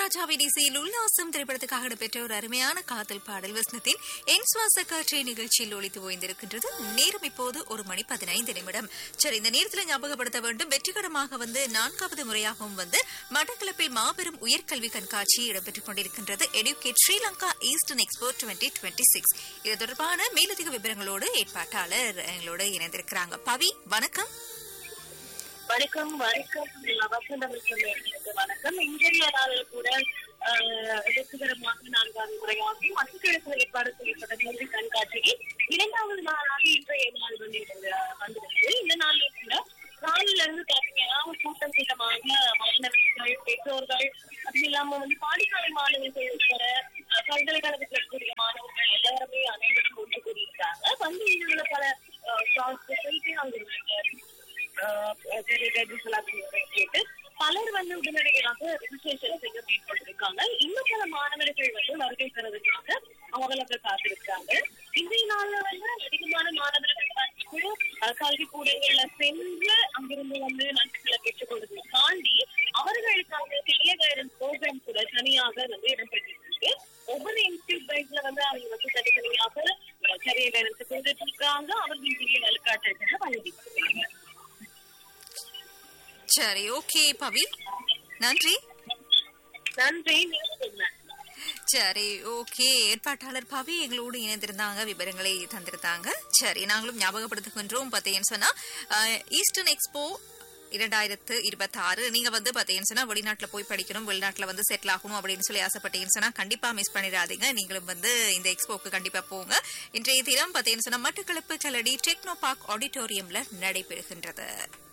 இளையராஜாவின் இசையில் உல்லாசம் திரைப்படத்துக்காக இடம்பெற்ற ஒரு அருமையான காதல் பாடல் வசனத்தின் என் சுவாச காற்றை நிகழ்ச்சியில் ஒழித்து ஓய்ந்திருக்கின்றது நேரம் இப்போது ஒரு மணி பதினைந்து நிமிடம் சரி இந்த நேரத்தில் ஞாபகப்படுத்த வேண்டும் வெற்றிகரமாக வந்து நான்காவது முறையாகவும் வந்து மட்டக்களப்பில் மாபெரும் உயர்கல்வி கண்காட்சி இடம்பெற்றுக் கொண்டிருக்கின்றது educate Sri Lanka eastern expo twenty twenty six இது தொடர்பான மேலதிக விவரங்களோடு ஏற்பாட்டாளர் எங்களோடு இணைந்திருக்கிறாங்க பவி வணக்கம் வணக்கம் வணக்கம் வசந்தம் சொல்லியிருக்கிறது வணக்கம் இன்றைய நாளில் கூட ஆஹ், வெற்றிகரமாக நான்காவது முறையாக மத்திய ஏற்பாடு செய்யப்பட்ட கல்வி கண்காட்சிக்கு இரண்டாவது நாளாக இன்றைய நாள் வந்து இது- வந்திருக்கு இந்த நாளில் கூட காலையில இருந்து பாத்தீங்கன்னா கூட்டம் கூட்டமாக மாணவர்கள் பெற்றோர்கள் அது இல்லாம வந்து பாடசாலை மாணவர்கள் உட்பட அஹ், பல்கலைக்கழகத்தில் இருக்கக்கூடிய மாணவர்கள் எல்லாருமே அனைவரும் ஒன்று கூடியிருக்காங்க வந்து இதுல பல ஸ்டால்ஸ் போயிட்டு அங்க கேட்டு பலர் வந்து உடனடியாக ரிஜிஸ்ட்ரேஷன் செய்ய மேற்கொண்டிருக்காங்க இன்னும் பல மாணவர்கள் வந்து வருகை பெறதுக்காக அவங்களுக்கு காத்திருக்காங்க இன்றைய நாள்ல வந்து அதிகமான மாணவர்கள் வந்து அஹ், கல்வி கூடங்கள்ல சென்று அங்கிருந்து வந்து நன்மைகளை பெற்றுக் கொள்வதை தாண்டி அவர்களுக்கான பெரிய கைடன்ஸ் ப்ரோக்ராம் கூட தனியாக வந்து இடம்பெற்றிருக்கு ஒவ்வொரு இன்ஸ்டியூட் வைஸ்ல வந்து அவங்க வந்து தனித்தனியாக கரிய கைடன்ஸ் கொடுத்துட்டு இருக்காங்க அவர்கள் பெரிய வழிகாட்டுகளை வழங்கிட்டு இருக்காங்க சரி ஓகே பவி நன்றி நன்றி நீங்க சொல்லுங்க சரி ஓகே ஏற்பாட்டாளர் பவி எங்களோடு இணைந்திருந்தாங்க விவரங்களை தந்திருந்தாங்க சரி நாங்களும் ஞாபகப்படுத்துகின்றோம் பார்த்தீங்கன்னு சொன்னா அஹ், ஈஸ்டர்ன் எக்ஸ்போ இரண்டாயிரத்து இருபத்தி ஆறு நீங்க வந்து பாத்தீங்கன்னு சொன்னா வெளிநாட்டுல போய் படிக்கணும் வெளிநாட்டுல வந்து செட்டில் ஆகணும் அப்படின்னு சொல்லி ஆசைப்பட்டீங்கன்னு சொன்னா கண்டிப்பா மிஸ் பண்ணிடாதீங்க நீங்களும் வந்து இந்த எக்ஸ்போக்கு கண்டிப்பா போங்க இன்றைய தினம் பாத்தீங்கன்னு சொன்னா மட்டக்களப்பு கலடி டெக்னோ பார்க் ஆடிட்டோரியம்ல நடைபெறுகின்றது